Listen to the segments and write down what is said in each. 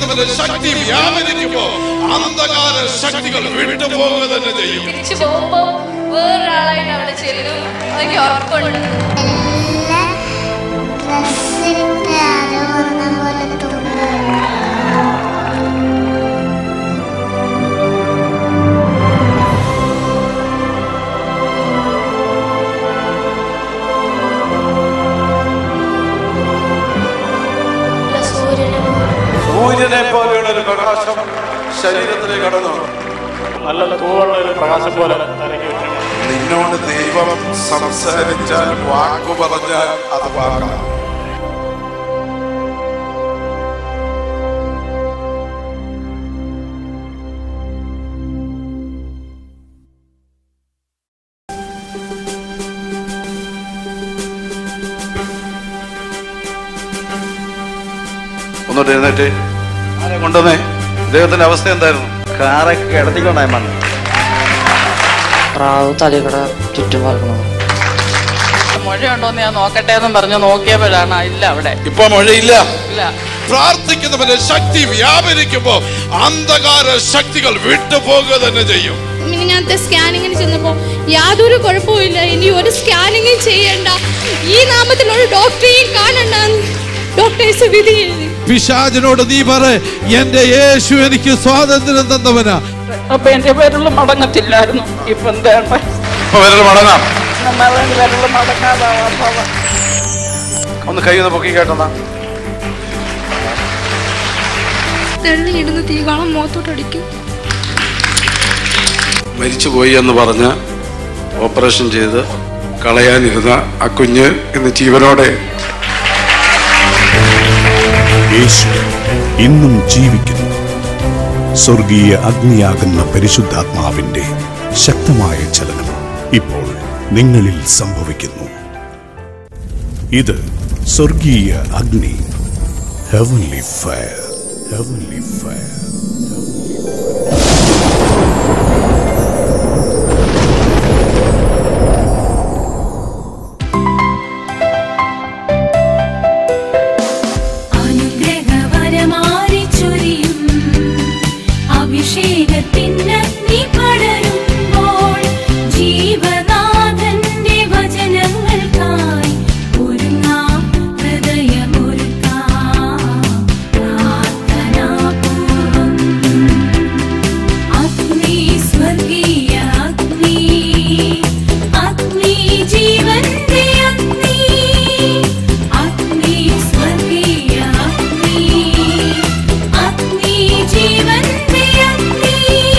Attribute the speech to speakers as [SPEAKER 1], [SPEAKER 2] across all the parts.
[SPEAKER 1] പ്രാർത്ഥിക്കുന്നവന്റെ ശക്തി വ്യാപരിക്കുമ്പോ അന്ധകാര ശക്തികൾ വിട്ടുപോകുക തന്നെ ചെയ്യും
[SPEAKER 2] തിരിച്ചു പോകുമ്പോ വേറൊരാളായിട്ട് അവിടെ ചെല്ലും എനിക്ക് ഉറപ്പുണ്ട്
[SPEAKER 3] നല്ല ഡ്രസ്സിട്ട് ആരോ വന്ന പോലെ തോന്നുന്നു
[SPEAKER 2] സൂര്യനും
[SPEAKER 4] സൂര്യനെ പോലെയുള്ള ഒരു പ്രകാശം ശരീരത്തിലേക്ക് കടന്നു
[SPEAKER 5] നല്ല തൂവുള്ള ഒരു പ്രകാശം പോലെ തലയ്ക്ക് ചുറ്റും
[SPEAKER 1] നിന്നോട് ദൈവം സംസാരിച്ചാൽ വാക്കു പറഞ്ഞാൽ അത് വാക്കാം
[SPEAKER 4] ഒന്നോട്ട് എഴുന്നേറ്റ് ആരെ കൊണ്ടുവന്നേ ഇദ്ദേഹത്തിന്റെ അവസ്ഥ എന്തായിരുന്നു
[SPEAKER 6] കാറൊക്കെ കിടത്തിക്കൊണ്ടായി വന്നു
[SPEAKER 7] പ്രാവ് തലകട ചുറ്റും പറക്കണത്
[SPEAKER 8] മഴയുണ്ടോന്ന് ഞാൻ നോക്കട്ടെ എന്നും പറഞ്ഞു നോക്കിയപ്പോഴാണ് ഇല്ല അവിടെ
[SPEAKER 1] ഇപ്പൊ മഴയില്ല
[SPEAKER 8] ഇല്ല
[SPEAKER 1] പ്രാർത്ഥിക്കുന്നവന്റെ ശക്തി വ്യാപരിക്കുമ്പോ അന്ധകാര ശക്തികൾ വിട്ടുപോകുക തന്നെ ചെയ്യും
[SPEAKER 9] മിനിഞ്ഞാത്തെ സ്കാനിങ്ങിന് ചെന്നപ്പോൾ യാതൊരു കുഴപ്പമില്ല ഇനി ഒരു സ്കാനിങ്ങും ചെയ്യണ്ട ഈ നാമത്തിൽ ഒരു ഡോക്ടറെയും കാണണ്ട ഡോക്ടേഴ്സ് വിധി എഴുതി
[SPEAKER 1] പിശാചിനോട് നീ പറ എന്റെ യേശു എനിക്ക് സ്വാതന്ത്ര്യം തന്നവനാ
[SPEAKER 8] അപ്പൊ എന്റെ പേരുള്ള മടങ്ങത്തില്ലായിരുന്നു ഇപ്പൊ എന്താണ്
[SPEAKER 4] ഇപ്പൊ വിരൽ മടങ്ങാം
[SPEAKER 8] പേരുള്ള മടങ്ങാതാവാ
[SPEAKER 4] ഒന്ന് കൈ ഒന്ന് പൊക്കി കേട്ടെന്നാ
[SPEAKER 9] തെള്ളിയിടുന്ന തീകാളം മുഖത്തോട്ടടിക്കും
[SPEAKER 1] മരിച്ചുപോയി എന്ന് പറഞ്ഞ് ഓപ്പറേഷൻ ചെയ്ത് കളയാനിരുന്ന ആ കുഞ്ഞ് ഇന്ന് ജീവനോടെ
[SPEAKER 10] യേശു ഇന്നും ജീവിക്കുന്നു സ്വർഗീയ അഗ്നിയാകുന്ന പരിശുദ്ധാത്മാവിന്റെ ശക്തമായ ചലനം ഇപ്പോൾ നിങ്ങളിൽ സംഭവിക്കുന്നു ഇത് സ്വർഗീയ അഗ്നി ഹെവൻലി ഫയർ ഹെവൻലി ഫയർ
[SPEAKER 3] അനുഗ്രഹവരമാരി ചൊരിയും അഭിഷേകത്തിനഗ്നി പടരുമ്പോൾ ജീവനാഥന്റെ വചനങ്ങൾക്കായി ഒരുങ്ങാം ഹൃദയമൊരുക്കാം പ്രാർത്ഥനാപൂർവം അഗ്നി സ്വർഗീയ അഗ്നി അഗ്നി ജീവന്റെ അഗ്നി അഗ്നി സ്വർഗീയ അഗ്നി അഗ്നി ജീവന്റെ അഗ്നി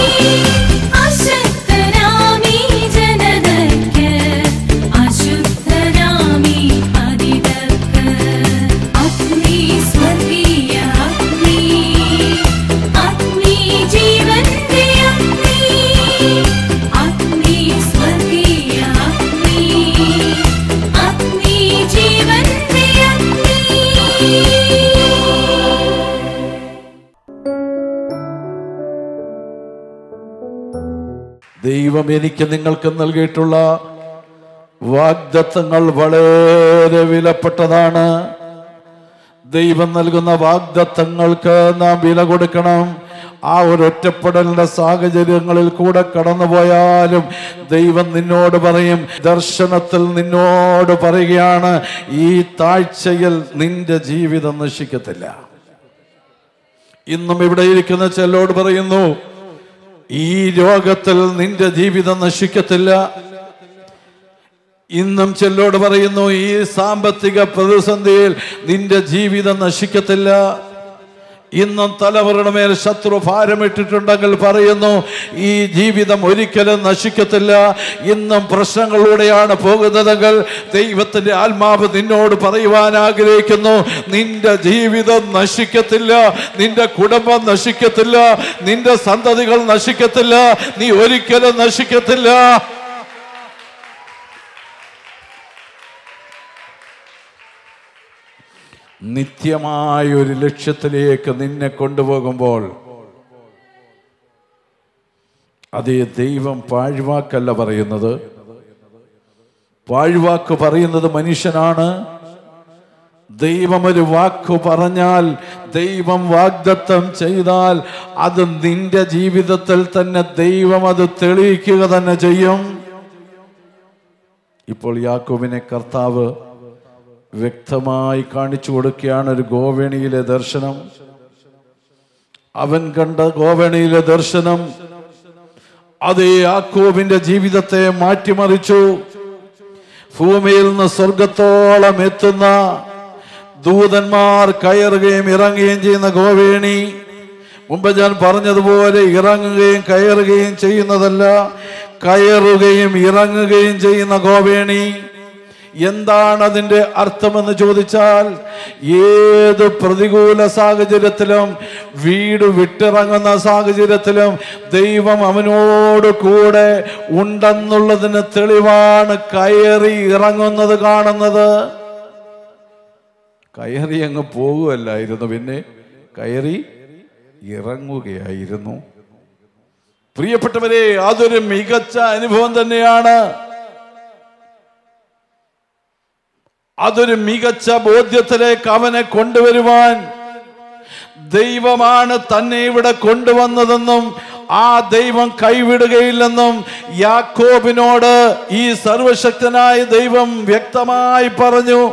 [SPEAKER 3] അശക്തരാമി ജനതയ്ക്ക് അശുദ്ധരാമി പതിതർക്ക് അഗ്നി സ്വർഗീയ അഗ്നി അഗ്നി ജീവന്റെ അഗ്നി അഗ്നി സ്വർഗീയ അഗ്നി അഗ്നി ജീവന്റെ അഗ്നി
[SPEAKER 1] ദൈവം എനിക്ക് നിങ്ങൾക്ക് നൽകിയിട്ടുള്ള വാഗ്ദത്തങ്ങൾ വളരെ വിലപ്പെട്ടതാണ് ദൈവം നൽകുന്ന വാഗ്ദത്തങ്ങൾക്ക് നാം വില കൊടുക്കണം ആ ഒരു ഒറ്റപ്പെടലിന്റെ സാഹചര്യങ്ങളിൽ കൂടെ കടന്നുപോയാലും ദൈവം നിന്നോട് പറയും ദർശനത്തിൽ നിന്നോട് പറയുകയാണ് ഈ താഴ്ചയിൽ നിന്റെ ജീവിതം നശിക്കത്തില്ല ഇന്നും ഇവിടെ ഇരിക്കുന്ന ചെല്ലോട് പറയുന്നു ഈ രോഗത്തിൽ നിന്റെ ജീവിതം നശിക്കത്തില്ല ഇന്നും ചെല്ലോട് പറയുന്നു ഈ സാമ്പത്തിക പ്രതിസന്ധിയിൽ നിന്റെ ജീവിതം നശിക്കത്തില്ല ഇന്നും തലമുറയുടെ മേൽ ശത്രു ഭാരമിട്ടിട്ടുണ്ടെങ്കിൽ പറയുന്നു ഈ ജീവിതം ഒരിക്കലും നശിക്കത്തില്ല ഇന്നും പ്രശ്നങ്ങളിലൂടെയാണ് പോകുന്നതെങ്കിൽ ദൈവത്തിന്റെ ആത്മാവ് നിന്നോട് പറയുവാൻ ആഗ്രഹിക്കുന്നു നിന്റെ ജീവിതം നശിക്കത്തില്ല നിന്റെ കുടുംബം നശിക്കത്തില്ല നിന്റെ സന്തതികൾ നശിക്കത്തില്ല നീ ഒരിക്കലും നശിക്കത്തില്ല നിത്യമായ ഒരു ലക്ഷ്യത്തിലേക്ക് നിന്നെ കൊണ്ടുപോകുമ്പോൾ അതേ ദൈവം പാഴ്വാക്കല്ല പറയുന്നത് പാഴ്വാക്ക് പറയുന്നത് മനുഷ്യനാണ്
[SPEAKER 11] ദൈവം ഒരു വാക്കു പറഞ്ഞാൽ ദൈവം വാഗ്ദത്തം ചെയ്താൽ അത് നിന്റെ ജീവിതത്തിൽ തന്നെ ദൈവം അത് തെളിയിക്കുക തന്നെ ചെയ്യും ഇപ്പോൾ യാക്കോബിനെ കർത്താവ് വ്യക്തമായി കാണിച്ചു കൊടുക്കുകയാണ് ഒരു ഗോവേണിയിലെ ദർശനം അവൻ കണ്ട ഗോവേണിയിലെ ദർശനം അത് യാക്കോബിന്റെ ജീവിതത്തെ മാറ്റിമറിച്ചു ഭൂമിയിൽ നിന്ന് സ്വർഗത്തോളം എത്തുന്ന ദൂതന്മാർ കയറുകയും ഇറങ്ങുകയും ചെയ്യുന്ന ഗോവേണി മുമ്പ് ഞാൻ പറഞ്ഞതുപോലെ ഇറങ്ങുകയും കയറുകയും ചെയ്യുന്നതല്ല കയറുകയും ഇറങ്ങുകയും ചെയ്യുന്ന ഗോവേണി എന്താണ് അതിന്റെ അർത്ഥമെന്ന് ചോദിച്ചാൽ ഏത് പ്രതികൂല സാഹചര്യത്തിലും വീട് വിട്ടിറങ്ങുന്ന സാഹചര്യത്തിലും ദൈവം അവനോട് കൂടെ ഉണ്ടെന്നുള്ളതിന് തെളിവാണ് കയറി ഇറങ്ങുന്നത് കാണുന്നത് കയറി അങ്ങ് പോകുകയല്ലായിരുന്നു പിന്നെ കയറി ഇറങ്ങുകയായിരുന്നു പ്രിയപ്പെട്ടവരെ അതൊരു മികച്ച അനുഭവം തന്നെയാണ് അതൊരു മികച്ച ബോധ്യത്തിലേക്ക് അവനെ കൊണ്ടുവരുവാൻ ദൈവമാണ് തന്നെ ഇവിടെ കൊണ്ടുവന്നതെന്നും ആ ദൈവം കൈവിടുകയില്ലെന്നും യാക്കോബിനോട് ഈ സർവശക്തനായ ദൈവം വ്യക്തമായി പറഞ്ഞു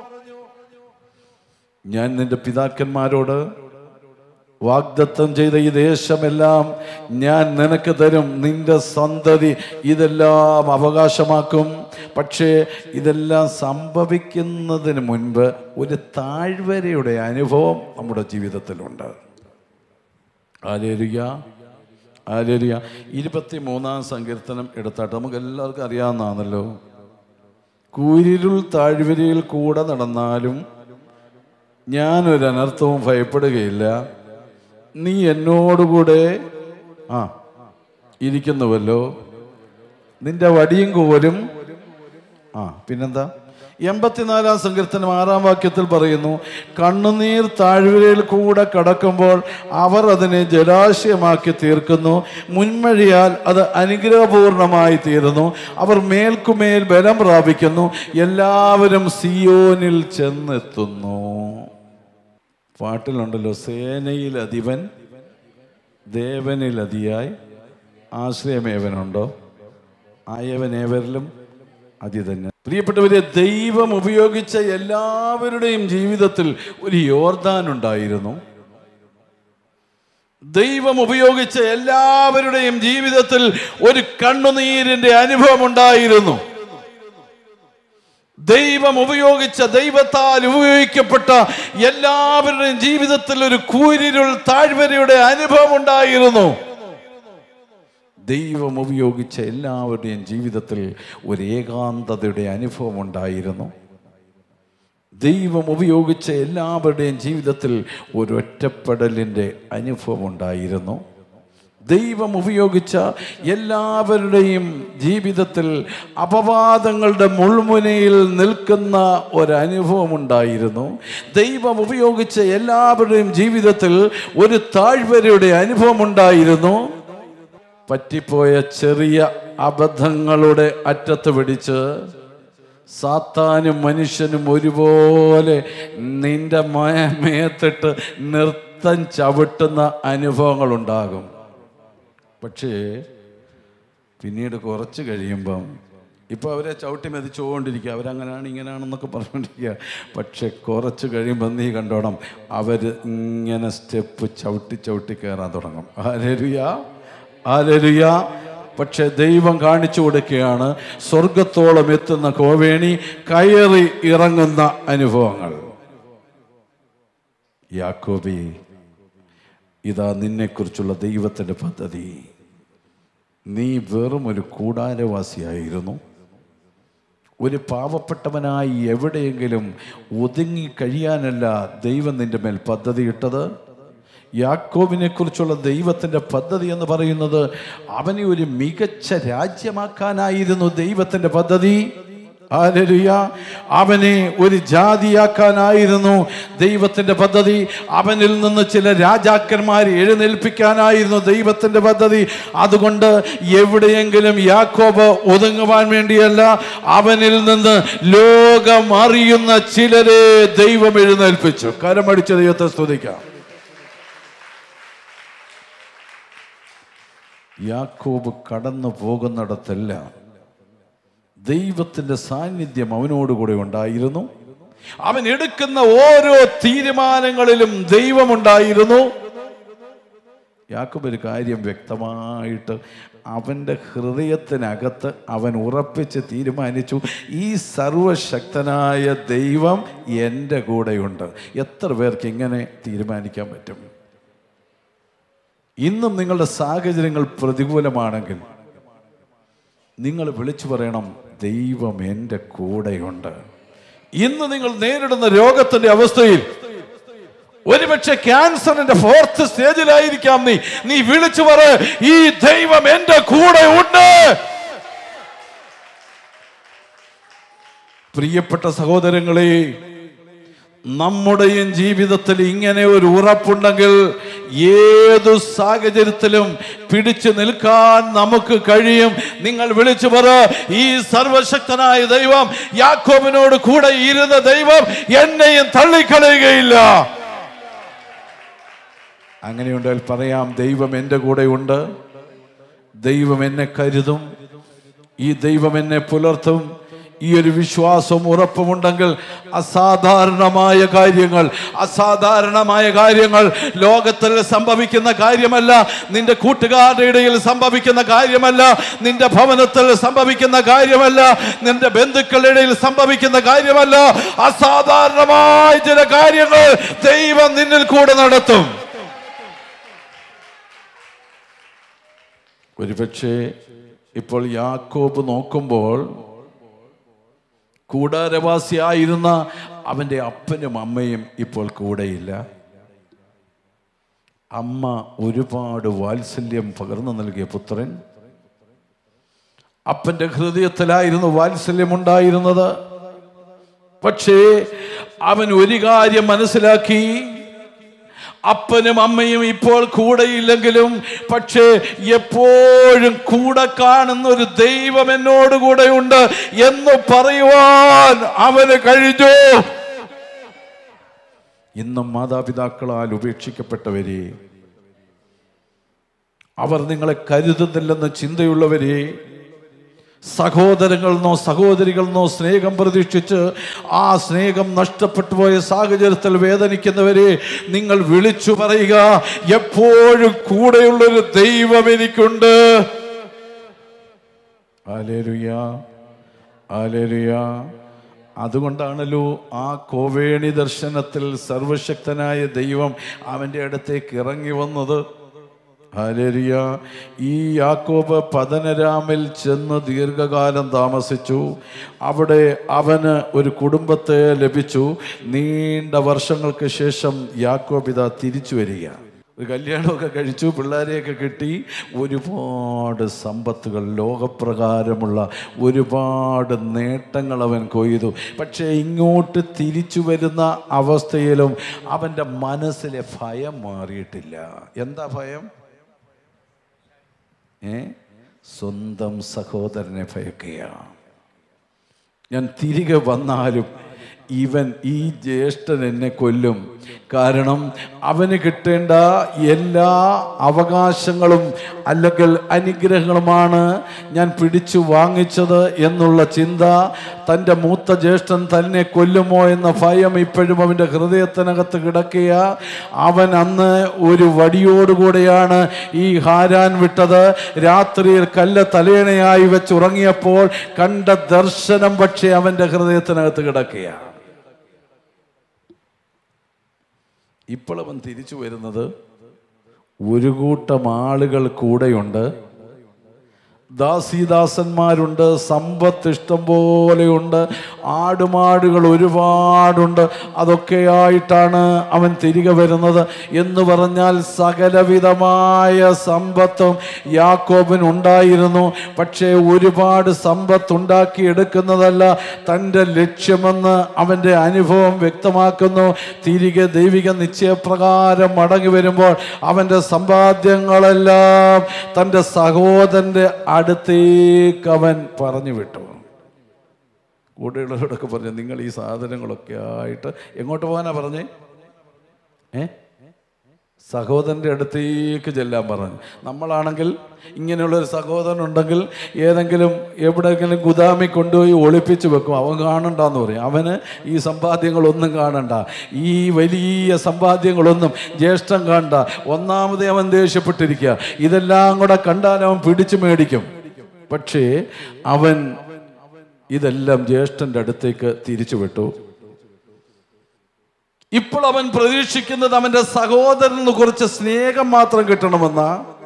[SPEAKER 11] ഞാൻ നിന്റെ പിതാക്കന്മാരോട് വാഗ്ദത്തം ചെയ്ത ഈ ദേശമെല്ലാം ഞാൻ നിനക്ക് തരും നിന്റെ സന്തതി ഇതെല്ലാം അവകാശമാക്കും പക്ഷേ ഇതെല്ലാം സംഭവിക്കുന്നതിന് മുൻപ് ഒരു താഴ്വരയുടെ അനുഭവം നമ്മുടെ ജീവിതത്തിലുണ്ട് ആലേരിയ ആലേരിയ ഇരുപത്തി മൂന്നാം സങ്കീർത്തനം എടുത്താട്ട് നമുക്ക് എല്ലാവർക്കും അറിയാവുന്നതാണല്ലോ കൂരിരുൾ താഴ്വരയിൽ കൂടെ നടന്നാലും ഞാനൊരു അനർത്ഥവും ഭയപ്പെടുകയില്ല നീ എന്നോടുകൂടെ ആ ഇരിക്കുന്നുവല്ലോ നിന്റെ വടിയും കോലും ആ പിന്നെന്താ എൺപത്തിനാലാം സങ്കീർത്തനം ആറാം വാക്യത്തിൽ പറയുന്നു കണ്ണുനീർ താഴ്വരയിൽ കൂടെ കടക്കുമ്പോൾ അവർ അതിനെ ജലാശയമാക്കി തീർക്കുന്നു മുൻമഴിയാൽ അത് അനുഗ്രഹപൂർണമായി തീരുന്നു അവർ മേൽക്കുമേൽ ബലം പ്രാപിക്കുന്നു എല്ലാവരും സിയോനിൽ ചെന്നെത്തുന്നു പാട്ടിലുണ്ടല്ലോ സേനയിൽ അധിപൻ ദേവനിൽ അതിയായി ആശ്രയമേവനുണ്ടോ ആയവനേവരിലും അതി തന്നെ പ്രിയപ്പെട്ടവരെ ദൈവം ഉപയോഗിച്ച എല്ലാവരുടെയും ജീവിതത്തിൽ ഒരു യോർദാൻ ഉണ്ടായിരുന്നു ദൈവം ഉപയോഗിച്ച എല്ലാവരുടെയും ജീവിതത്തിൽ ഒരു കണ്ണുനീരിന്റെ അനുഭവം ഉണ്ടായിരുന്നു ദൈവം ഉപയോഗിച്ച ദൈവത്താൽ ഉപയോഗിക്കപ്പെട്ട എല്ലാവരുടെയും ജീവിതത്തിൽ ഒരു കൂരിരുൾ താഴ്വരയുടെ അനുഭവം ഉണ്ടായിരുന്നു ദൈവം ഉപയോഗിച്ച എല്ലാവരുടെയും ജീവിതത്തിൽ ഒരു ഏകാന്തതയുടെ അനുഭവം ഉണ്ടായിരുന്നു ദൈവം ഉപയോഗിച്ച എല്ലാവരുടെയും ജീവിതത്തിൽ ഒരു ഒറ്റപ്പെടലിൻ്റെ അനുഭവം ഉണ്ടായിരുന്നു ദൈവം ഉപയോഗിച്ച എല്ലാവരുടെയും ജീവിതത്തിൽ അപവാദങ്ങളുടെ മുൾമുനയിൽ നിൽക്കുന്ന ഒരനുഭവം ഉണ്ടായിരുന്നു ദൈവം ഉപയോഗിച്ച എല്ലാവരുടെയും ജീവിതത്തിൽ ഒരു താഴ്വരയുടെ അനുഭവം ഉണ്ടായിരുന്നു പറ്റിപ്പോയ ചെറിയ അബദ്ധങ്ങളുടെ അറ്റത്ത് പിടിച്ച് സാത്താനും മനുഷ്യനും ഒരുപോലെ നിന്റെ മേത്തിട്ട് നൃത്തം ചവിട്ടുന്ന അനുഭവങ്ങൾ ഉണ്ടാകും പക്ഷേ പിന്നീട് കുറച്ച് കഴിയുമ്പം ഇപ്പോൾ അവരെ ചവിട്ടി മെതിച്ചുകൊണ്ടിരിക്കുക അവരങ്ങനെയാണ് ഇങ്ങനെയാണെന്നൊക്കെ പറഞ്ഞുകൊണ്ടിരിക്കുക പക്ഷെ കുറച്ച് കഴിയുമ്പോൾ നീ കണ്ടോണം അവർ ഇങ്ങനെ സ്റ്റെപ്പ് ചവിട്ടി ചവിട്ടി കയറാൻ തുടങ്ങും ആരരുയ ആരരുയ പക്ഷെ ദൈവം കാണിച്ചു കൊടുക്കുകയാണ് സ്വർഗത്തോളം എത്തുന്ന കോവേണി കയറി ഇറങ്ങുന്ന അനുഭവങ്ങൾ യാക്കോബി ഇതാ നിന്നെക്കുറിച്ചുള്ള ദൈവത്തിൻ്റെ പദ്ധതി നീ വെറും ഒരു കൂടാരവാസിയായിരുന്നു ഒരു പാവപ്പെട്ടവനായി എവിടെയെങ്കിലും ഒതുങ്ങി കഴിയാനല്ല ദൈവം നിന്റെ മേൽ പദ്ധതി ഇട്ടത് യാക്കോബിനെ കുറിച്ചുള്ള ദൈവത്തിൻ്റെ പദ്ധതി എന്ന് പറയുന്നത് അവനെ ഒരു മികച്ച രാജ്യമാക്കാനായിരുന്നു ദൈവത്തിൻ്റെ പദ്ധതി ഹല്ലേലൂയ. അവനെ ഒരു ജാതിയാക്കാനായിരുന്നു ദൈവത്തിന്റെ പദ്ധതി അവനിൽ നിന്ന് ചില രാജാക്കന്മാരെ എഴുന്നേൽപ്പിക്കാനായിരുന്നു ദൈവത്തിന്റെ പദ്ധതി അതുകൊണ്ട് എവിടെയെങ്കിലും യാക്കോബ് ഒതുങ്ങുവാൻ വേണ്ടിയല്ല അവനിൽ നിന്ന് ലോകം അറിയുന്ന ചിലരെ ദൈവം എഴുന്നേൽപ്പിച്ചു കരമടിച്ച ദൈവത്തെ സ്തുതിക്കാം യാക്കോബ് കടന്നു പോകുന്നിടത്തെല്ലാം ദൈവത്തിന്റെ സാന്നിധ്യം അവനോടുകൂടെ ഉണ്ടായിരുന്നു അവൻ എടുക്കുന്ന ഓരോ തീരുമാനങ്ങളിലും ദൈവമുണ്ടായിരുന്നു യാക്കോബ് ഒരു കാര്യം വ്യക്തമായിട്ട് അവൻ്റെ ഹൃദയത്തിനകത്ത് അവൻ ഉറപ്പിച്ച് തീരുമാനിച്ചു ഈ സർവശക്തനായ ദൈവം എൻ്റെ കൂടെയുണ്ട് എത്ര പേർക്ക് ഇങ്ങനെ തീരുമാനിക്കാൻ പറ്റും ഇന്നും നിങ്ങളുടെ സാഹചര്യങ്ങൾ പ്രതികൂലമാണെങ്കിൽ നിങ്ങൾ വിളിച്ചു പറയണം ദൈവം എൻ്റെ കൂടെയുണ്ട് ഇന്ന് നിങ്ങൾ നേരിടുന്ന രോഗത്തിന്റെ അവസ്ഥയിൽ ഒരുപക്ഷെ ക്യാൻസറിന്റെ ഫോർത്ത് സ്റ്റേജിലായിരിക്കാം നീ നീ വിളിച്ചു പറ ഈ ദൈവം എൻ്റെ കൂടെ ഉണ്ട് പ്രിയപ്പെട്ട സഹോദരങ്ങളെ നമ്മുടെയും ജീവിതത്തിൽ ഇങ്ങനെ ഒരു ഉറപ്പുണ്ടെങ്കിൽ ഏതു സാഹചര്യത്തിലും പിടിച്ചു നിൽക്കാൻ നമുക്ക് കഴിയും നിങ്ങൾ വിളിച്ചു പറ ഈ സർവശക്തനായ ദൈവം യാക്കോബിനോട് കൂടെ ഇരുന്ന ദൈവം എന്നെയും തള്ളിക്കളയുകയില്ല അങ്ങനെയുണ്ടെങ്കിൽ പറയാം ദൈവം എൻ്റെ കൂടെ ഉണ്ട് ദൈവം എന്നെ കരുതും ഈ ദൈവം എന്നെ പുലർത്തും ഈ ഒരു വിശ്വാസവും ഉറപ്പുമുണ്ടെങ്കിൽ അസാധാരണമായ കാര്യങ്ങൾ അസാധാരണമായ കാര്യങ്ങൾ ലോകത്തിൽ സംഭവിക്കുന്ന കാര്യമല്ല നിന്റെ കൂട്ടുകാരുടെ ഇടയിൽ സംഭവിക്കുന്ന കാര്യമല്ല നിന്റെ ഭവനത്തിൽ സംഭവിക്കുന്ന കാര്യമല്ല നിന്റെ ബന്ധുക്കളുടെ ഇടയിൽ സംഭവിക്കുന്ന കാര്യമല്ല അസാധാരണമായ ചില കാര്യങ്ങൾ ദൈവം നിന്നിൽ കൂടെ നടത്തും ഒരുപക്ഷെ ഇപ്പോൾ യാക്കോബ് നോക്കുമ്പോൾ കൂടാരവാസിയായിരുന്ന അവൻ്റെ അപ്പനും അമ്മയും ഇപ്പോൾ കൂടെയില്ല അമ്മ ഒരുപാട് വാത്സല്യം പകർന്നു നൽകിയ പുത്രൻ അപ്പന്റെ ഹൃദയത്തിലായിരുന്നു വാത്സല്യം ഉണ്ടായിരുന്നത് പക്ഷേ അവൻ ഒരു കാര്യം മനസ്സിലാക്കി അപ്പനും അമ്മയും ഇപ്പോൾ കൂടെയില്ലെങ്കിലും പക്ഷേ എപ്പോഴും കൂടെ കാണുന്ന ഒരു ദൈവം എന്നോട് കൂടെ ഉണ്ട് എന്ന് പറയുവാൻ അവന് കഴിഞ്ഞു ഇന്നും മാതാപിതാക്കളാൽ ഉപേക്ഷിക്കപ്പെട്ടവരെ അവർ നിങ്ങളെ കരുതുന്നില്ലെന്ന് ചിന്തയുള്ളവരെ സഹോദരങ്ങളെന്നോ സഹോദരികളെന്നോ സ്നേഹം പ്രതീക്ഷിച്ച് ആ സ്നേഹം നഷ്ടപ്പെട്ടു പോയ സാഹചര്യത്തിൽ വേദനിക്കുന്നവരെ നിങ്ങൾ വിളിച്ചു പറയുക എപ്പോഴും കൂടെയുള്ളൊരു ദൈവം എനിക്കുണ്ട് ആലേലുയ ആലേലുയ അതുകൊണ്ടാണല്ലോ ആ കോവേണി ദർശനത്തിൽ സർവശക്തനായ ദൈവം അവൻ്റെ അടുത്തേക്ക് ഇറങ്ങി വന്നത് ഹാലേരിയ ഈ യാക്കോബ് പതനരാമിൽ ചെന്ന് ദീർഘകാലം താമസിച്ചു അവിടെ അവന് ഒരു കുടുംബത്തെ ലഭിച്ചു നീണ്ട വർഷങ്ങൾക്ക് ശേഷം യാക്കോബ് ഇതാ തിരിച്ചു വരിക ഒരു കല്യാണമൊക്കെ കഴിച്ചു പിള്ളേരെയൊക്കെ കിട്ടി ഒരുപാട് സമ്പത്തുകൾ ലോകപ്രകാരമുള്ള ഒരുപാട് നേട്ടങ്ങൾ അവൻ കൊയ്തു പക്ഷേ ഇങ്ങോട്ട് തിരിച്ചു വരുന്ന അവസ്ഥയിലും അവൻ്റെ മനസ്സിലെ ഭയം മാറിയിട്ടില്ല എന്താ ഭയം ഏ സ്വന്തം സഹോദരനെ ഭയക്കുകയാണ് ഞാൻ തിരികെ വന്നാലും ഇവൻ ഈ ജ്യേഷ്ഠൻ എന്നെ കൊല്ലും കാരണം അവന് കിട്ടേണ്ട എല്ലാ അവകാശങ്ങളും അല്ലെങ്കിൽ അനുഗ്രഹങ്ങളുമാണ് ഞാൻ പിടിച്ചു വാങ്ങിച്ചത് എന്നുള്ള ചിന്ത തൻ്റെ മൂത്ത ജ്യേഷ്ഠൻ തന്നെ കൊല്ലുമോ എന്ന ഭയം ഇപ്പോഴും അവൻ്റെ ഹൃദയത്തിനകത്ത് കിടക്കുക അവൻ അന്ന് ഒരു വടിയോടുകൂടെയാണ് ഈ ഹാരാൻ വിട്ടത് രാത്രിയിൽ കല്ല് തലേണയായി വെച്ച് ഉറങ്ങിയപ്പോൾ കണ്ട ദർശനം പക്ഷേ അവൻ്റെ ഹൃദയത്തിനകത്ത് കിടക്കുകയാണ് ഇപ്പോൾ അവൻ തിരിച്ചു വരുന്നത് ഒരു കൂട്ടം ആളുകൾ കൂടെയുണ്ട് ദാസീദാസന്മാരുണ്ട് സമ്പത്ത് ഇഷ്ടം പോലെയുണ്ട് ആടുമാടുകൾ ഒരുപാടുണ്ട് അതൊക്കെയായിട്ടാണ് അവൻ തിരികെ വരുന്നത് എന്ന് പറഞ്ഞാൽ സകലവിധമായ സമ്പത്തും യാക്കോബിന് ഉണ്ടായിരുന്നു പക്ഷേ ഒരുപാട് സമ്പത്ത് ഉണ്ടാക്കിയെടുക്കുന്നതല്ല തൻ്റെ ലക്ഷ്യമെന്ന് അവൻ്റെ അനുഭവം വ്യക്തമാക്കുന്നു തിരികെ ദൈവിക നിശ്ചയപ്രകാരം മടങ്ങി വരുമ്പോൾ അവൻ്റെ സമ്പാദ്യങ്ങളെല്ലാം തൻ്റെ സഹോദരൻ്റെ അടുത്തേക്ക് അവൻ പറഞ്ഞു വിട്ടു കൂടെയുള്ളവരോടൊക്കെ പറഞ്ഞു നിങ്ങൾ ഈ സാധനങ്ങളൊക്കെ ആയിട്ട് എങ്ങോട്ട് പോകാനാ പറഞ്ഞേ ഏ സഹോദരൻ്റെ അടുത്തേക്ക് ചെല്ലാൻ പറഞ്ഞു നമ്മളാണെങ്കിൽ ഇങ്ങനെയുള്ളൊരു സഹോദരൻ ഉണ്ടെങ്കിൽ ഏതെങ്കിലും എവിടെയെങ്കിലും ഗുദാമി കൊണ്ടുപോയി ഒളിപ്പിച്ച് വെക്കും അവൻ കാണണ്ടെന്ന് പറയും അവന് ഈ സമ്പാദ്യങ്ങളൊന്നും കാണണ്ട ഈ വലിയ സമ്പാദ്യങ്ങളൊന്നും ജ്യേഷ്ഠൻ കാണണ്ട ഒന്നാമതേ അവൻ ദേഷ്യപ്പെട്ടിരിക്കുക ഇതെല്ലാം കൂടെ കണ്ടാൽ അവൻ പിടിച്ചു മേടിക്കും പക്ഷേ അവൻ ഇതെല്ലാം ജ്യേഷ്ഠൻ്റെ അടുത്തേക്ക് തിരിച്ചു വിട്ടു ഇപ്പോൾ അവൻ പ്രതീക്ഷിക്കുന്നത് അവന്റെ സഹോദരന് കുറച്ച് സ്നേഹം മാത്രം കിട്ടണമെന്ന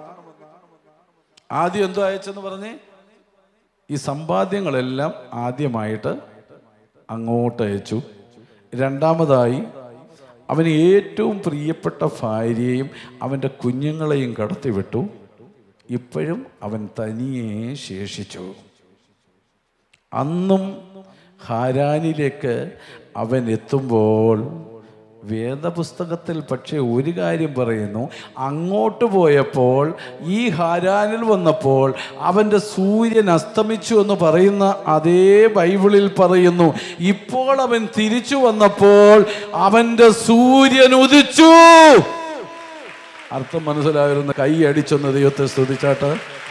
[SPEAKER 11] ആദ്യം എന്തോ അയച്ചെന്ന് പറഞ്ഞേ ഈ സമ്പാദ്യങ്ങളെല്ലാം ആദ്യമായിട്ട് അങ്ങോട്ട് അയച്ചു രണ്ടാമതായി അവന് ഏറ്റവും പ്രിയപ്പെട്ട ഭാര്യയെയും അവൻ്റെ കുഞ്ഞുങ്ങളെയും കടത്തിവിട്ടു ഇപ്പോഴും അവൻ തനിയെ ശേഷിച്ചു അന്നും ഹാരാനിലേക്ക് അവൻ എത്തുമ്പോൾ വേദപുസ്തകത്തിൽ പക്ഷേ ഒരു കാര്യം പറയുന്നു അങ്ങോട്ട് പോയപ്പോൾ ഈ ഹാരാനിൽ വന്നപ്പോൾ അവൻ്റെ സൂര്യൻ അസ്തമിച്ചു എന്ന് പറയുന്ന അതേ ബൈബിളിൽ പറയുന്നു ഇപ്പോൾ അവൻ തിരിച്ചു വന്നപ്പോൾ അവൻ്റെ സൂര്യൻ ഉദിച്ചു അർത്ഥം മനസ്സിലായിരുന്ന കൈ അടിച്ചൊന്ന് ദൈവത്തെ സ്തുതിച്ചാട്ട്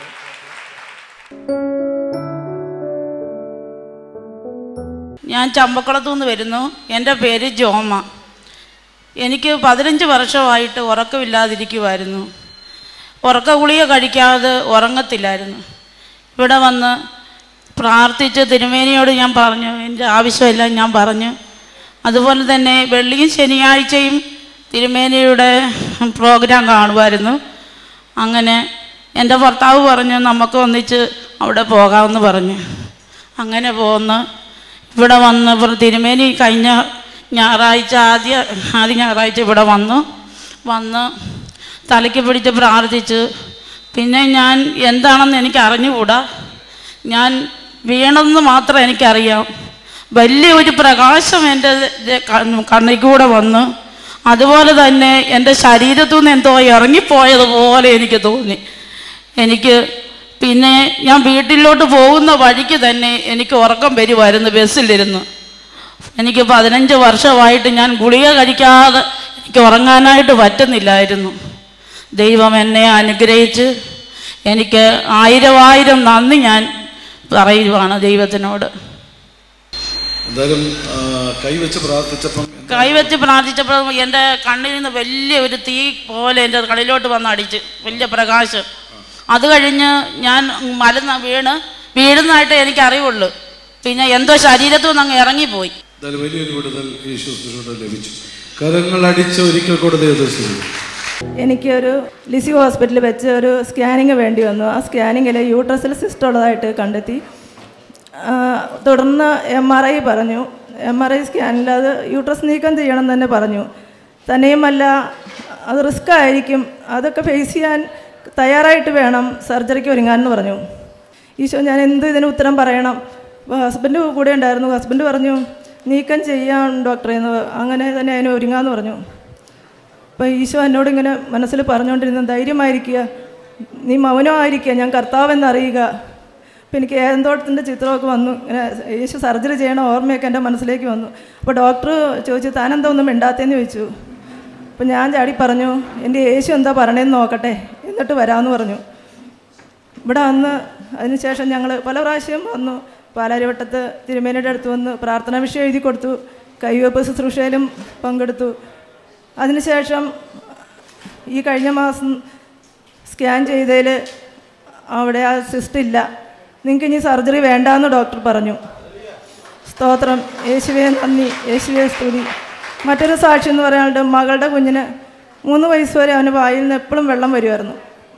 [SPEAKER 12] ഞാൻ ചമ്പക്കുളത്തു നിന്ന് വരുന്നു എൻ്റെ പേര് ജോമ എനിക്ക് പതിനഞ്ച് വർഷമായിട്ട് ഉറക്കമില്ലാതിരിക്കുമായിരുന്നു ഉറക്ക ഗുളിക കഴിക്കാതെ ഉറങ്ങത്തില്ലായിരുന്നു ഇവിടെ വന്ന് പ്രാർത്ഥിച്ച് തിരുമേനിയോട് ഞാൻ പറഞ്ഞു എൻ്റെ ആവശ്യമെല്ലാം ഞാൻ പറഞ്ഞു അതുപോലെ തന്നെ വെള്ളിയും ശനിയാഴ്ചയും തിരുമേനിയുടെ പ്രോഗ്രാം കാണുമായിരുന്നു അങ്ങനെ എൻ്റെ ഭർത്താവ് പറഞ്ഞു നമുക്ക് ഒന്നിച്ച് അവിടെ പോകാമെന്ന് പറഞ്ഞു അങ്ങനെ പോന്ന് ഇവിടെ വന്ന് ഇപ്പോൾ തിരുമേനി കഴിഞ്ഞ ഞായറാഴ്ച ആദ്യ ആദ്യ ഞായറാഴ്ച ഇവിടെ വന്നു വന്ന് തലയ്ക്ക് പിടിച്ച് പ്രാർത്ഥിച്ച് പിന്നെ ഞാൻ എന്താണെന്ന് എനിക്ക് അറിഞ്ഞുകൂടാ ഞാൻ വീണെന്ന് മാത്രം എനിക്കറിയാം വലിയ ഒരു പ്രകാശം എൻ്റെ കണ്ണിൽ കൂടെ വന്നു അതുപോലെ തന്നെ എൻ്റെ ശരീരത്തു നിന്ന് എന്തോ ഇറങ്ങിപ്പോയതുപോലെ എനിക്ക് തോന്നി എനിക്ക് പിന്നെ ഞാൻ വീട്ടിലോട്ട് പോകുന്ന വഴിക്ക് തന്നെ എനിക്ക് ഉറക്കം വരുമായിരുന്നു ബസ്സിലിരുന്ന് എനിക്ക് പതിനഞ്ച് വർഷമായിട്ട് ഞാൻ ഗുളിക കഴിക്കാതെ എനിക്ക് ഉറങ്ങാനായിട്ട് പറ്റുന്നില്ലായിരുന്നു ദൈവം എന്നെ അനുഗ്രഹിച്ച് എനിക്ക് ആയിരം ആയിരം നന്ദി ഞാൻ പറയുവാണ് ദൈവത്തിനോട്
[SPEAKER 11] എന്തായാലും ആ, കൈവച്ച് പ്രാർത്ഥിച്ചപ്പം
[SPEAKER 12] കൈവച്ച് പ്രാർത്ഥിച്ചപ്പോൾ എൻ്റെ കണ്ണിൽ നിന്ന് വലിയ ഒരു തീ പോലെ എൻ്റെ കടലിലോട്ട് വന്ന് അടിച്ച് വലിയ പ്രകാശം അത് കഴിഞ്ഞ് ഞാൻ മലന്ന് വീണ് വീഴുന്നതായിട്ട് എനിക്ക് അറിവുള്ളൂ പിന്നെ എന്തോ ശരീരത്തു നിന്ന് അങ്ങ് ഇറങ്ങിപ്പോയി
[SPEAKER 11] എന്തായാലും വലിയൊരു വിടുതൽ യേശുക്രിസ്തുവിനോട് ലഭിച്ചു കരങ്ങൾ അടിച്ച് ഒരിക്കൽ കൂടെ ദൈവത്തെ സ്തുതിക്കുന്നു.
[SPEAKER 13] എനിക്കൊരു ലിസി ഹോസ്പിറ്റലിൽ വെച്ച് ഒരു സ്കാനിങ് വേണ്ടി വന്നു ആ സ്കാനിങ്ങിൽ യൂട്രസിൽ സിസ്റ്റ് ഉള്ളതായിട്ട് കണ്ടെത്തി ആ, തുടർന്ന് എം ആർ ഐ പറഞ്ഞു എം ആർ ഐ സ്കാനിൽ അത് യൂട്രസ് നീക്കം ചെയ്യണം തന്നെ പറഞ്ഞു തന്നെയുമല്ല അത് റിസ്ക് ആയിരിക്കും അതൊക്കെ ഫേസ് ചെയ്യാൻ തയ്യാറായിട്ട് വേണം സർജറിക്ക് ഒരുങ്ങാനെന്ന് പറഞ്ഞു ഈശോ ഞാൻ എന്ത് ഇതിന് ഉത്തരം പറയണം അപ്പോൾ ഹസ്ബൻഡ് കൂടെ ഉണ്ടായിരുന്നു ഹസ്ബൻഡ് പറഞ്ഞു നീക്കം ചെയ്യാം ഡോക്ടറെ എന്ന് അങ്ങനെ തന്നെ അതിന് ഒരുങ്ങാമെന്ന് പറഞ്ഞു അപ്പോൾ ഈശോ എന്നോട് ഇങ്ങനെ മനസ്സിൽ പറഞ്ഞുകൊണ്ടിരുന്ന ധൈര്യമായിരിക്കുക നീ മൗനമായിരിക്കുക ഞാൻ കർത്താവെന്നറിയുക അപ്പം എനിക്ക് ഏന്തോട്ടത്തിൻ്റെ ചിത്രമൊക്കെ വന്നു ഇങ്ങനെ യേശു സർജറി ചെയ്യണ ഓർമ്മയൊക്കെ എൻ്റെ മനസ്സിലേക്ക് വന്നു അപ്പോൾ ഡോക്ടർ ചോദിച്ചു താനെന്താ ഒന്നും മിണ്ടാത്തേന്ന് ചോദിച്ചു അപ്പം ഞാൻ ചാടി പറഞ്ഞു എൻ്റെ യേശു എന്താ പറയണേന്ന് നോക്കട്ടെ എന്നിട്ട് വരാമെന്ന് പറഞ്ഞു ഇവിടെ വന്ന് അതിനുശേഷം ഞങ്ങൾ പല പ്രാവശ്യം വന്നു പാലാരിവട്ടത്ത് തിരുമേനയുടെ അടുത്ത് വന്ന് പ്രാർത്ഥനാ വിഷയം എഴുതി കൊടുത്തു കൈവെപ്പ് ശുശ്രൂഷയിലും പങ്കെടുത്തു അതിനുശേഷം ഈ കഴിഞ്ഞ മാസം സ്കാൻ ചെയ്തതിൽ അവിടെ ആ സിസ്റ്റ് ഇല്ല നിങ്ങൾക്ക് ഇനി സർജറി വേണ്ടാന്ന് ഡോക്ടർ പറഞ്ഞു സ്തോത്രം യേശുവേ നന്ദി യേശുവേ സ്തുതി മറ്റൊരു സാക്ഷി എന്ന് പറയാനുണ്ട് മകളുടെ കുഞ്ഞിന് മൂന്ന് വയസ്സ് വരെ അവന് വായിൽ നിന്ന് എപ്പോഴും വെള്ളം വരുമായിരുന്നു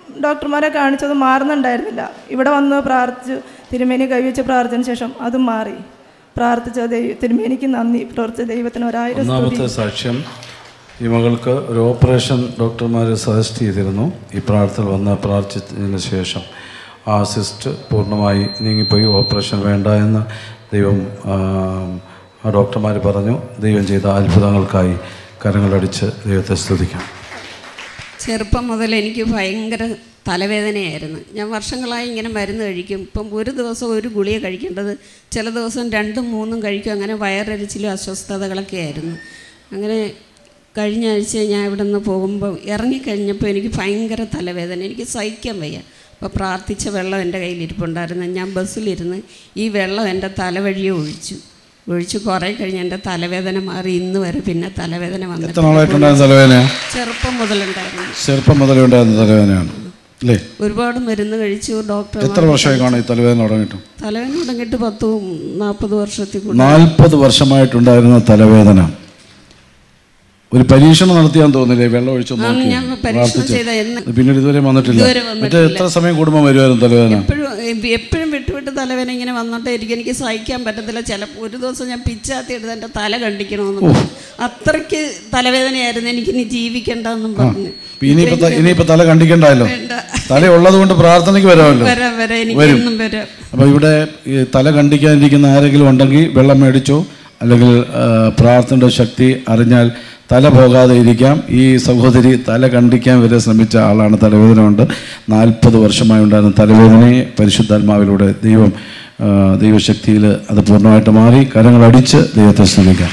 [SPEAKER 13] ഡോക്ടർമാരെ കാണിച്ചത് മാറുന്നുണ്ടായിരുന്നില്ല ഇവിടെ വന്ന് പ്രാർത്ഥിച്ചു തിരുമേനി കൈവച്ച് പ്രാർത്ഥിച്ചതിന് ശേഷം അത് മാറി പ്രാർത്ഥിച്ച ദൈവ തിരുമേനിക്ക് നന്ദി പ്രവർത്തിച്ച ദൈവത്തിന് ഒരായിരം സ്തുതി
[SPEAKER 11] ഒന്നാമത്തെ സാക്ഷ്യം ഈ മകൾക്ക് ഒരു ഓപ്പറേഷൻ ഡോക്ടർമാർ സജസ്റ്റ് ചെയ്തിരുന്നു ഈ പ്രാർത്ഥന വന്ന് പ്രാർത്ഥിച്ചതിന് ശേഷം ആ സിസ്റ്റ് പൂർണ്ണമായി നീങ്ങിപ്പോയി ഓപ്പറേഷൻ വേണ്ട എന്ന് ദൈവം ആ, ആ ഡോക്ടർമാർ പറഞ്ഞു ദൈവം ചെയ്ത അത്ഭുതങ്ങൾക്കായി കരങ്ങളടിച്ച് ദൈവത്തെ സ്തുതിക്കാം
[SPEAKER 14] ചെറുപ്പം മുതൽ എനിക്ക് ഭയങ്കര തലവേദനയായിരുന്നു ഞാൻ വർഷങ്ങളായി ഇങ്ങനെ മരുന്ന് കഴിക്കും ഇപ്പം ഒരു ദിവസം ഒരു ഗുളിക കഴിക്കേണ്ടത് ചില ദിവസം രണ്ടും മൂന്നും കഴിക്കും അങ്ങനെ വയറരിച്ചിലും അസ്വസ്ഥതകളൊക്കെ ആയിരുന്നു അങ്ങനെ കഴിഞ്ഞ ആഴ്ച ഞാൻ ഇവിടെ നിന്ന് പോകുമ്പോൾ ഇറങ്ങിക്കഴിഞ്ഞപ്പോൾ എനിക്ക് ഭയങ്കര തലവേദന എനിക്ക് സഹിക്കാൻ വയ്യ അപ്പോൾ പ്രാർത്ഥിച്ച വെള്ളം എൻ്റെ കയ്യിലിരിപ്പുണ്ടായിരുന്നു ഞാൻ ബസ്സിലിരുന്ന് ഈ വെള്ളം എൻ്റെ തലവഴിയെ ഒഴിച്ചു ഒഴിച്ച് കുറേ കഴിഞ്ഞ് എൻ്റെ തലവേദന മാറി ഇന്ന് വരെ പിന്നെ തലവേദന
[SPEAKER 11] എത്ര നാളായിട്ടുണ്ടായിരുന്ന തലവേദന
[SPEAKER 14] ചെറുപ്പം മുതലുണ്ടായിരുന്നു
[SPEAKER 11] ചെറുപ്പം മുതലേ ഉണ്ടായിരുന്ന തലവേദനയാണ് അല്ലേ
[SPEAKER 14] ഒരുപാട് മരുന്ന് കഴിച്ചു ഡോക്ടർ
[SPEAKER 11] എത്ര വർഷമായി കാണും ഈ തലവേദന തുടങ്ങിയിട്ട്
[SPEAKER 14] തലവേദന തുടങ്ങിയിട്ട് പത്ത് നാൽപ്പത് വർഷത്തിൽ കൂടുതൽ
[SPEAKER 11] നാൽപ്പത് വർഷമായിട്ടുണ്ടായിരുന്ന തലവേദന ഒരു പരീക്ഷണം നടത്തിയാന്ന് തോന്നില്ലേ വെള്ളം ഒഴിച്ചു
[SPEAKER 14] ആ,
[SPEAKER 11] നോക്കി
[SPEAKER 14] ഞാൻ പരീക്ഷണം
[SPEAKER 11] പ്രാർത്ഥിച്ച്.
[SPEAKER 14] ചെയ്ത എന്ന്
[SPEAKER 11] പിന്നീട് ഇതുവരെ വന്നിട്ടില്ല
[SPEAKER 14] ഇതുവരെ
[SPEAKER 11] മറ്റേ
[SPEAKER 14] വന്നിട്ടില്ല.
[SPEAKER 11] എത്ര സമയം കൂടുമ്പോൾ വരുമായിരുന്നു തലവേദന
[SPEAKER 14] എപ്പോഴും എപ്പോഴും വിട്ട് വിട്ട് തലവേദന ഇങ്ങനെ വന്നോട്ടേ ഇരിക്കും എനിക്ക് സഹിക്കാൻ പറ്റത്തില്ല ചിലപ്പോൾ ഒരു ദിവസം ഞാൻ പിച്ചാത്തി എടുത്ത് എൻ്റെ തല കണ്ടിക്കണമെന്ന് പറഞ്ഞു അത്രയ്ക്ക് തലവേദനയായിരുന്നു എനിക്ക് ഇനി ജീവിക്കണ്ടെന്നും പറഞ്ഞു
[SPEAKER 11] ഇപ്പൊ ഇനിയിപ്പോ ത- ഇനിയിപ്പോ തല കണ്ടിക്കണ്ടായല്ലോ
[SPEAKER 14] വേണ്ട.
[SPEAKER 11] തല ഉള്ളത് കൊണ്ട് പ്രാർത്ഥനയ്ക്ക് വരാമല്ലോ
[SPEAKER 14] വരാം വരാം എനിക്ക്
[SPEAKER 11] വരും
[SPEAKER 14] എന്നും വരാം
[SPEAKER 11] അപ്പൊ ഇവിടെ ഈ തല കണ്ടിക്കാനിരിക്കുന്ന ആരെങ്കിലും ഉണ്ടെങ്കിൽ വെള്ളം മേടിച്ചോ അല്ലെങ്കിൽ ആ, പ്രാർത്ഥനയുടെ ശക്തി അറിഞ്ഞാൽ തല പോകാതെ ഇരിക്കാം ഈ സഹോദരി തല കണ്ടിക്കാൻ വരെ ശ്രമിച്ച ആളാണ് തലവേദന കൊണ്ട് നാൽപ്പത് വർഷമായി ഉണ്ടായിരുന്ന തലവേദനയെ പരിശുദ്ധാത്മാവിലൂടെ ദൈവം ആ, ദൈവശക്തിയിൽ അത് പൂർണ്ണമായിട്ട് മാറി കരങ്ങൾ അടിച്ച് ദൈവത്തെ ശ്രമിക്കാം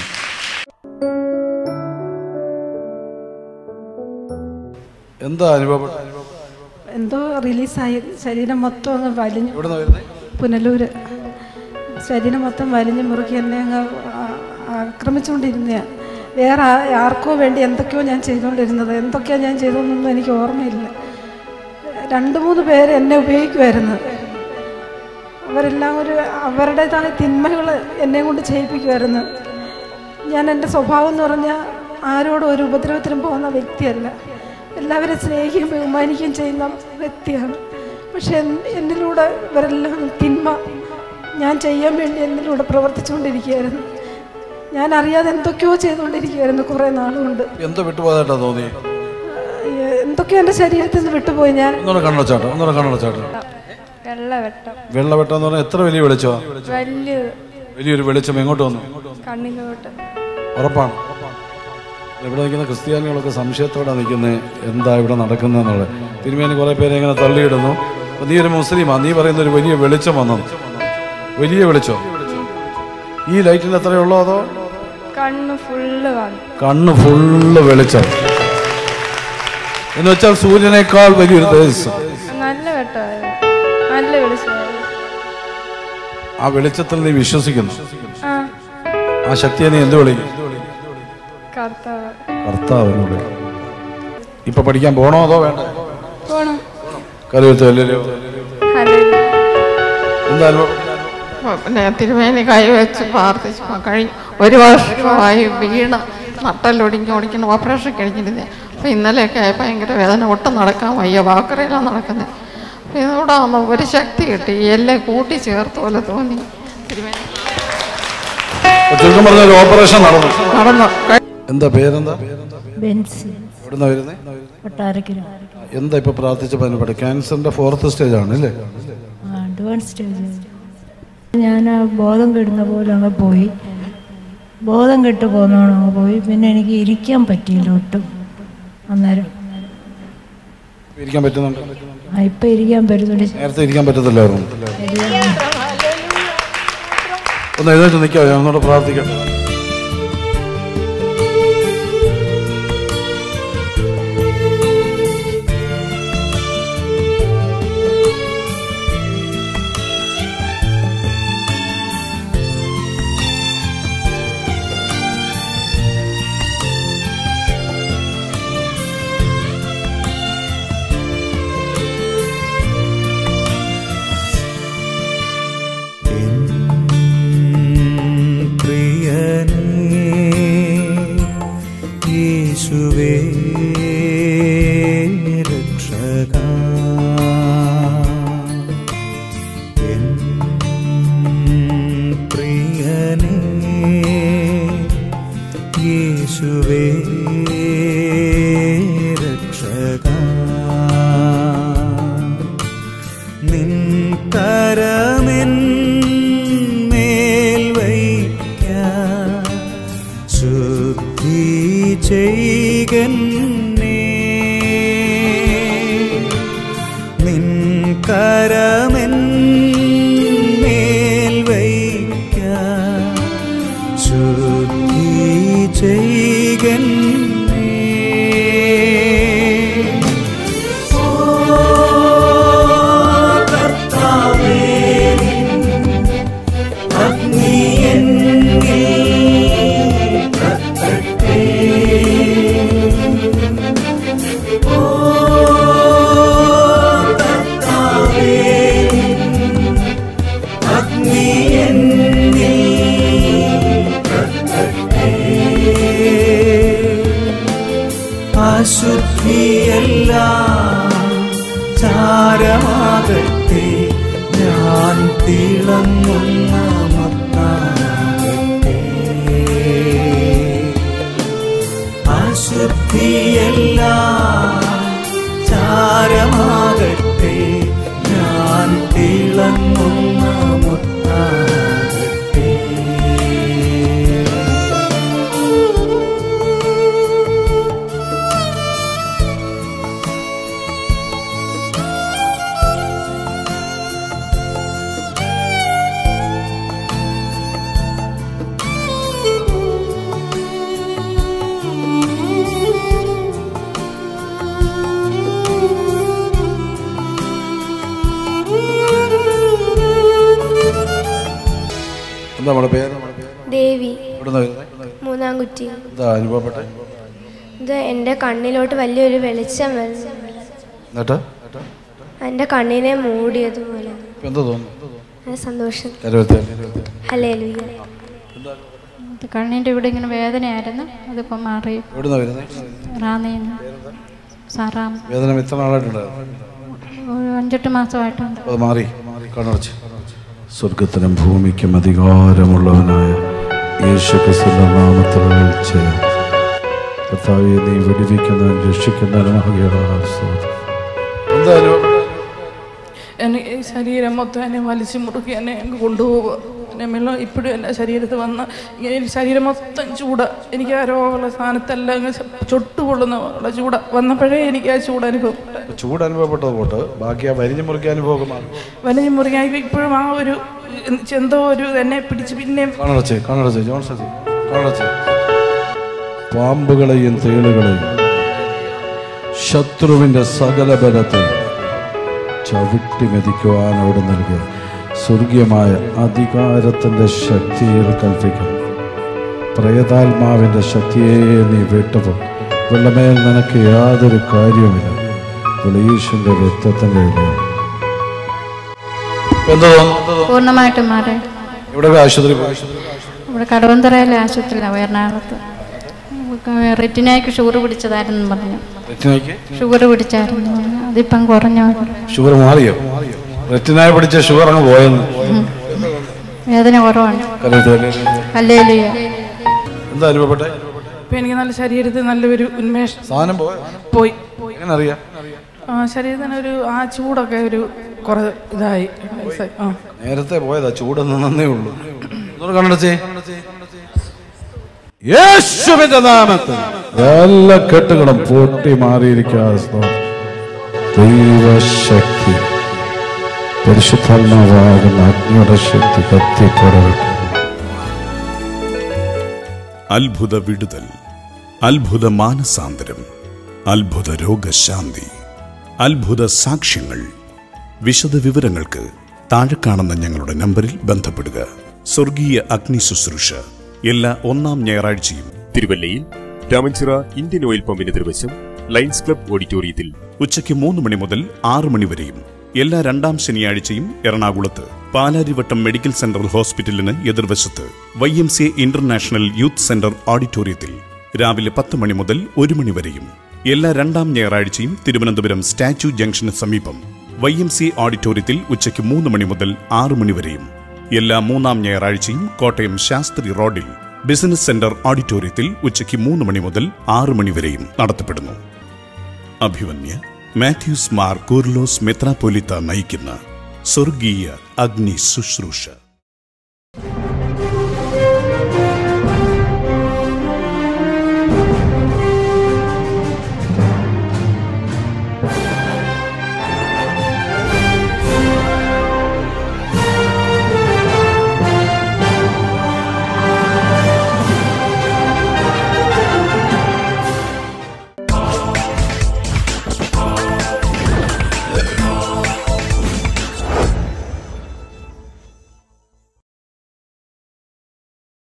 [SPEAKER 11] എന്താ അനുഭവപ്പെട്ട
[SPEAKER 15] എന്തോ റിലീസായി ശരീരം മൊത്തം അങ്ങ് വലിഞ്ഞു
[SPEAKER 11] എവിടുന്നാ വരുന്നേ?
[SPEAKER 15] പുനലൂര് ശരീരം മൊത്തം വലിഞ്ഞു മുറുക്കി എന്നെ അങ്ങ് ആ- ആക്രമിച്ചുകൊണ്ടിരുന്നയാ വേറെ ആ- ആർക്കോ വേണ്ടി എന്തൊക്കെയോ ഞാൻ ചെയ്തുകൊണ്ടിരുന്നത് എന്തൊക്കെയാണ് ഞാൻ ചെയ്തതെന്നൊന്നും എനിക്ക് ഓർമ്മയില്ല രണ്ട് മൂന്ന് പേര് എന്നെ ഉപയോഗിക്കുമായിരുന്നു അവരെല്ലാം ഒരു അവരുടേതായ തിന്മകൾ എന്നെ കൊണ്ട് ചെയ്യിപ്പിക്കുമായിരുന്നു ഞാൻ എൻ്റെ സ്വഭാവം എന്ന് പറഞ്ഞാൽ ആരോടും ഒരു ഉപദ്രവത്തിനും പോകുന്ന വ്യക്തിയല്ല എല്ലാവരും സ്നേഹിക്കുകയും ബഹുമാനിക്കുകയും ചെയ്യുന്ന വ്യക്തിയാണ് പക്ഷെ എൻ- എന്നിലൂടെ ഇവരെല്ലാം തിന്മ ഞാൻ ചെയ്യാൻ വേണ്ടി എന്നിലൂടെ പ്രവർത്തിച്ചുകൊണ്ടിരിക്കുകയായിരുന്നു ഞാൻ അറിയാതെ എന്തൊക്കെയോ ചെയ്തുകൊണ്ടിരിക്കുകയായിരുന്നു കുറേ നാളുകൊണ്ട്
[SPEAKER 11] എന്തോ വിട്ടുപോയതായിട്ടാ തോന്നി
[SPEAKER 15] എന്തൊക്കെയോ എൻ്റെ ശരീരത്തിൽ നിന്ന് വിട്ടുപോയി ഞാൻ
[SPEAKER 11] ഒന്നുകൂടെ കണ്ണടച്ചാട്ടോ ഒന്നുകൂടെ കണ്ണടച്ചാട്ടോ
[SPEAKER 15] വെള്ളവെട്ടം
[SPEAKER 11] വെള്ളവെട്ടം എന്ന് പറഞ്ഞാൽ എത്ര വലിയ വെളിച്ചോ
[SPEAKER 15] വലിയത്
[SPEAKER 11] വലിയൊരു വെളിച്ചം എങ്ങോട്ട് വന്നു
[SPEAKER 15] കണ്ണിലോട്ട്
[SPEAKER 11] ഉറപ്പാണ് ഇവിടെ നിൽക്കുന്ന ക്രിസ്ത്യാനികളൊക്കെ സംശയത്തോടെ നിൽക്കുന്നത് എന്താ ഇവിടെ നടക്കുന്നതെന്നുള്ളത് തിരുമേനി കുറേ പേരെ ഇങ്ങനെ തള്ളിയിടുന്നു അപ്പൊ നീ ഒരു മുസ്ലിമാ നീ പറയുന്ന ഒരു വലിയ വെളിച്ചം വന്നു വലിയ വെളിച്ചം ഈ ലൈറ്റിന് എത്രയുള്ളോ അതോ
[SPEAKER 15] കണ്ണ് ഫുള്ള് വന്നു
[SPEAKER 11] കണ്ണ് ഫുള്ള് വെളിച്ചം എന്ന് വെച്ചാൽ സൂര്യനേക്കാൾ വലിയൊരു തേജസ്
[SPEAKER 15] നല്ല വെട്ടമായിരുന്നു നല്ല വെളിച്ചമായിരുന്നു
[SPEAKER 11] ആ വെളിച്ചത്തിൽ നീ വിശ്വസിക്കുന്നു
[SPEAKER 15] ആ
[SPEAKER 11] ആ ശക്തിയെ നീ എന്ത് വിളിക്കും
[SPEAKER 15] കർത്താവ്
[SPEAKER 11] കർത്താവിനോട് ഇപ്പൊ പഠിക്കാൻ പോണോ അതോ വേണ്ട
[SPEAKER 15] പോണം
[SPEAKER 11] കരുവത്ത് എല്ലാവരും എന്താ അനുഭവം
[SPEAKER 16] പിന്നെ തിരുമേനി കൈവച്ച് പ്രാർത്ഥിച്ചു കഴിഞ്ഞ് ഒരു വർഷമായി വീണ് നട്ടല്ലൊടിഞ്ഞ് ഓടിക്കുന്ന ഓപ്പറേഷൻ കഴിഞ്ഞിരുന്നേ അപ്പം ഇന്നലെയൊക്കെ ആയി ഭയങ്കര വേദന ഒട്ടും നടക്കാൻ വയ്യ വാക്കറയിലാണ് നടക്കുന്നത് അപ്പം ഇതിലൂടെ വന്ന് ഒരു ശക്തി കിട്ടി എല്ലാം കൂട്ടി ചേർത്ത് പോലെ തോന്നി തിരുമേനി
[SPEAKER 11] ചുരുക്കം പറഞ്ഞ ഒരു ഓപ്പറേഷൻ നടന്നു
[SPEAKER 16] നടന്നു
[SPEAKER 11] എന്താ പേരെന്താ
[SPEAKER 17] ബെൻസി
[SPEAKER 11] എവിടുന്നാ വരുന്നേ
[SPEAKER 17] കൊട്ടാരക്കര
[SPEAKER 11] എന്താ ഇപ്പൊ പ്രാർത്ഥിച്ച പതിനെട്ട് ക്യാൻസറിന്റെ ഫോർത്ത് സ്റ്റേജ് ആണ് അല്ലേ
[SPEAKER 17] അഡ്വാൻസ് സ്റ്റേജ് ഞാൻ ആ ബോധം കെടുന്ന പോലെ അങ്ങ് പോയി ബോധം കെട്ട് പോന്നോണം അങ്ങ് പോയി പിന്നെ എനിക്ക് ഇരിക്കാൻ പറ്റിയില്ല ഒട്ടും അന്നേരം
[SPEAKER 11] ഇരിക്കാൻ പറ്റുന്നുണ്ട്
[SPEAKER 17] ആ ഇപ്പം ഇരിക്കാൻ പറ്റുന്നുണ്ട്
[SPEAKER 11] നേരത്തെ ഇരിക്കാൻ പറ്റത്തില്ലായിരുന്നു
[SPEAKER 17] ശരിയാണ്.
[SPEAKER 11] ഒന്ന് എഴുന്നേറ്റ് നിൽക്കാവോ ഞാൻ ഒന്നുകൂടെ പ്രാർത്ഥിക്കട്ടെ
[SPEAKER 18] പ്രിയ നിൻ കരമെൻ മേൽ വയ്ക്കാൻ ശുദ്ധി ചെയ്കന്നേ നിൻ കരമെൻ മേൽ വയ്ക്കാൻ ശുദ്ധി ചെയ്കന്നേ ഓ കർത്താവേ അഗ്നി എന്നിൽ കത്തട്ടെ ഓ കർത്താവേ അഗ്നി എന്നിൽ കത്തട്ടെ അശുദ്ധിയെല്ലാം ചാരമാകട്ടെ ഞാൻ തിളങ്ങുന്ന മത്താകട്ടെ അശുദ്ധിയെല്ലാം ചാരമാകട്ടെ ഞാൻ തിളങ്ങുന്ന മുത്താകട്ടെ
[SPEAKER 11] എന്താ നമ്മുടെ പേര്
[SPEAKER 19] ദേവി
[SPEAKER 11] ഇവിടുന്ന് വരുന്നത്
[SPEAKER 19] മൂന്നാം കുറ്റി
[SPEAKER 11] എന്താ അനുഭവപ്പെട്ടെ
[SPEAKER 19] ഇത് എൻ്റെ കണ്ണിലോട്ട് വലിയൊരു വെളിച്ചം വരുന്നു
[SPEAKER 11] എന്നിട്ട്
[SPEAKER 19] എൻ്റെ കണ്ണിനെ മൂടിയതുപോലെ
[SPEAKER 11] ഇപ്പൊ എന്താ തോന്നുന്നു
[SPEAKER 19] നല്ല സന്തോഷം
[SPEAKER 11] കരുവത്തെ
[SPEAKER 19] ഹലേ ലുയ്യ
[SPEAKER 15] കണ്ണിൻ്റെ ഇവിടെ ഇങ്ങനെ വേദനയായിരുന്നു അതിപ്പോൾ മാറി
[SPEAKER 11] എവിടുന്ന വരുന്നത്
[SPEAKER 15] റാന്നിന്ന് സാറാം
[SPEAKER 11] വേദന എത്ര നാളായിട്ടുണ്ടായിരുന്നു
[SPEAKER 15] ഒരു അഞ്ചെട്ട് മാസമായിട്ടുണ്ട്
[SPEAKER 11] അത് മാറി കണ്ണടച്ച് സ്വർഗത്തിനും ഭൂമിക്കും അധികാരമുള്ളവനായ യേശു ക്രിസ്തുവിന്റെ നാമത്തിൽ ചെയ്യാം കർത്താവെ നീ വെടിവെക്കുന്നവൻ രക്ഷിക്കുന്നവനും എന്താ അനുഭവം
[SPEAKER 8] എനിക്ക് ഈ ശരീരം മൊത്തം എന്നെ വലിച്ചു മുറുക്കി എന്നെ അങ്ങ് കൊണ്ടുപോവുക എന്നെ വെള്ളം ഇപ്പോഴും എൻ്റെ ശരീരത്തിൽ വന്ന് ഇങ്ങനെ ഈ ശരീരം മൊത്തം ചൂട് എനിക്ക് ആ രോഗമുള്ള സ്ഥാനത്തെല്ലാം അങ്ങ് ചൊട്ടുകൊള്ളുന്ന ഉള്ള ചൂട് വന്നപ്പോഴേ എനിക്ക് ആ ചൂട് അനുഭവം
[SPEAKER 11] ചൂട് അനുഭവപ്പെട്ടത് പോട്ട് ബാക്കി ആ വരിഞ്ഞു മുറുക്കി അനുഭവമാണ്
[SPEAKER 8] വലിയ മുറിയായി ഇപ്പോഴും ആ ഒരു എന്തോ ഒരു എന്നെ പിടിച്ച് പിന്നെയും
[SPEAKER 11] കണ്ണടച്ച് കണ്ണടച്ച് ജോൺസൺ കണ്ണടച്ച് പാമ്പുകളെയും തേളുകളെയും ശത്രുവിന്റെ സകല ബലത്തെ ചവിട്ടി മെതിക്കുവാൻ അവിടെ നൽകിയ സ്വർഗീയമായ അധികാരത്തിന്റെ ശക്തിയിൽ കൽപ്പിക്കും പ്രേതാത്മാവിന്റെ ശക്തിയെ നീ വിട്ടപ്പോൾ വെള്ളമേൽ നിനക്ക് യാതൊരു കാര്യവുമില്ല വെളീശന്റെ രക്തത്തിന്റെ ഇടയിൽ എന്താ തോന്നുന്നു
[SPEAKER 15] പൂർണ്ണമായിട്ടും മാറി
[SPEAKER 11] ഇവിടെ ആശുപത്രി പോയി
[SPEAKER 15] ഇവിടെ കടവന്തറയിലെ ആശുപത്രിയിലാണ് എറണാകുളത്ത് റെറ്റിനയ്ക്ക് ഷുഗർ പിടിച്ചതായിരുന്നു പറഞ്ഞു
[SPEAKER 11] റെറ്റിനയ്ക്ക്
[SPEAKER 15] ഷുഗർ പിടിച്ചായിരുന്നു അതിപ്പം കുറഞ്ഞു
[SPEAKER 11] ഷുഗർ മാറിയോ റെറ്റിനായ പിടിച്ച ഷുഗർ അങ്ങ് പോയെന്ന്
[SPEAKER 15] ഉം. വേദന കുറവാണ്
[SPEAKER 11] കരയത്തെ.
[SPEAKER 15] അല്ലേലുയ
[SPEAKER 11] എന്താ അനുഭവപ്പെട്ടെ
[SPEAKER 8] ഇപ്പൊ എനിക്ക് നല്ല ശരീരത്തിൽ നല്ലൊരു ഉന്മേഷം
[SPEAKER 11] സാധനം പോയോ?
[SPEAKER 8] പോയി
[SPEAKER 11] എങ്ങനെ അറിയാം
[SPEAKER 8] ആ ശരീരത്തിന് ഒരു ആ ചൂടൊക്കെ ഒരു കുറെ ഇതായി ആ
[SPEAKER 11] നേരത്തെ പോയതാ ചൂടൊന്നും നന്നേ ഉള്ളൂ ഒന്നുകൂടെ കണ്ണടച്ചേ യേശുവിന്റെ നാമത്തിൽ എല്ലാ കെട്ടുകളും പൊട്ടി മാറിയിരിക്കാതെ ദൈവശക്തി പരിശുദ്ധാത്മാവാകുന്ന അഗ്നിയുടെ ശക്തി കത്തിപ്പടവട്ടെ
[SPEAKER 10] അത്ഭുത വിടുതൽ അത്ഭുത മാനസാന്തരം അത്ഭുത രോഗശാന്തി അത്ഭുത സാക്ഷ്യങ്ങൾ വിശദ വിവരങ്ങൾക്ക് താഴെ കാണുന്ന ഞങ്ങളുടെ നമ്പറിൽ ബന്ധപ്പെടുക സ്വർഗീയ അഗ്നി ശുശ്രൂഷ എല്ലാ ഒന്നാം ഞായറാഴ്ചയും
[SPEAKER 20] തിരുവല്ലയിൽ രാമഞ്ചിറ ഇന്ത്യൻ ഓയിൽ പമ്പിന് എതിർവശം ലയൺസ് ക്ലബ് ഓഡിറ്റോറിയത്തിൽ
[SPEAKER 10] ഉച്ചയ്ക്ക് മൂന്ന് മണി മുതൽ ആറ് മണി വരെയും എല്ലാ രണ്ടാം ശനിയാഴ്ചയും എറണാകുളത്ത് പാലാരിവട്ടം മെഡിക്കൽ സെന്റർ ഹോസ്പിറ്റലിന് എതിർവശത്ത് Y M C international youth centre ഓഡിറ്റോറിയത്തിൽ രാവിലെ പത്ത് മണി മുതൽ ഒരു മണി വരെയും എല്ലാ രണ്ടാം ഞായറാഴ്ചയും തിരുവനന്തപുരം സ്റ്റാച്യു ജംഗ്ഷന് സമീപം വൈ എം സി ഓഡിറ്റോറിയത്തിൽ ഉച്ചയ്ക്ക് മൂന്ന് മണി മുതൽ ആറ് മണി വരെയും എല്ലാ മൂന്നാം ഞായറാഴ്ചയും കോട്ടയം ശാസ്ത്രി റോഡിൽ ബിസിനസ് സെന്റർ ഓഡിറ്റോറിയത്തിൽ ഉച്ചയ്ക്ക് മൂന്ന് മണി മുതൽ ആറ് മണി വരെയും നടത്തപ്പെടുന്നു അഭിവന്യ മാത്യൂസ് മാർ കൂർലോസ് മെത്രാപ്പൊലിത്ത നയിക്കുന്ന സ്വർഗീയ അഗ്നി ശുശ്രൂഷ